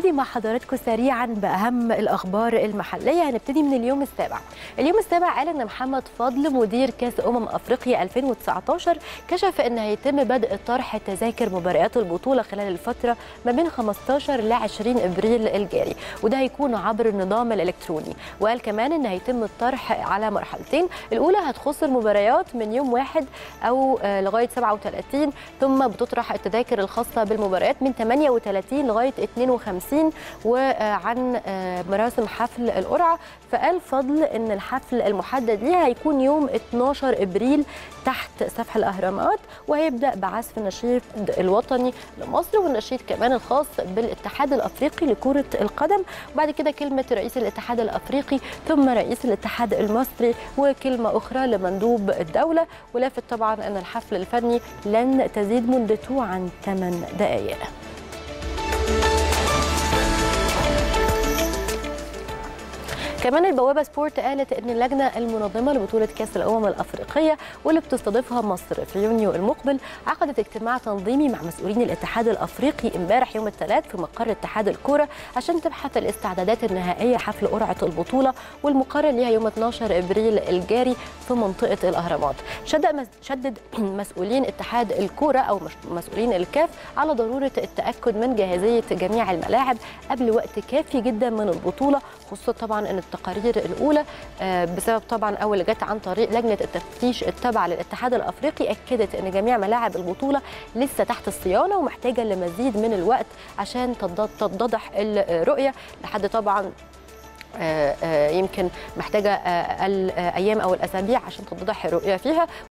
هنبتدي مع حضراتكم سريعا باهم الاخبار المحليه هنبتدي من اليوم السابع اليوم السابع قال ان محمد فضل مدير كاس امم افريقيا 2019 كشف ان هيتم بدء طرح تذاكر مباريات البطوله خلال الفتره ما بين 15 ل 20 ابريل الجاري وده هيكون عبر النظام الالكتروني وقال كمان ان هيتم الطرح على مرحلتين الاولى هتخص المباريات من يوم واحد او آه، لغايه 37 ثم بتطرح التذاكر الخاصه بالمباريات من 38 لغايه 52 وعن آه، مراسم حفل القرعه فقال فضل ان الحفل المحدد ليها هيكون يوم 12 ابريل تحت سفح الاهرامات وهيبدا بعزف النشيد الوطني لمصر والنشيد كمان الخاص بالاتحاد الافريقي لكره القدم وبعد كده كلمه رئيس الاتحاد الافريقي ثم رئيس الاتحاد المصري وكلمه اخرى لمندوب الدوله ولافت طبعا ان الحفل الفني لن تزيد مدته عن 8 دقائق كمان البوابه سبورت قالت ان اللجنه المنظمه لبطوله كاس الامم الافريقيه واللي بتستضيفها مصر في يونيو المقبل عقدت اجتماع تنظيمي مع مسؤولين الاتحاد الافريقي امبارح يوم الثلاث في مقر اتحاد الكوره عشان تبحث الاستعدادات النهائيه حفل قرعه البطوله والمقرر ليها يوم 12 ابريل الجاري في منطقه الاهرامات شدد شدد مسؤولين اتحاد الكوره او مش- مسؤولين الكاف على ضروره التاكد من جاهزيه جميع الملاعب قبل وقت كافي جدا من البطوله خصوصا طبعا ان التقارير الاولى آه، بسبب طبعا اول اللي جت عن طريق لجنه التفتيش التابعه للاتحاد الافريقي اكدت ان جميع ملاعب البطوله لسه تحت الصيانه ومحتاجه لمزيد من الوقت عشان تتض- تتضح الرؤيه لحد طبعا آه، آه، يمكن محتاجه آه، الايام او الاسابيع عشان تتضح الرؤيه فيها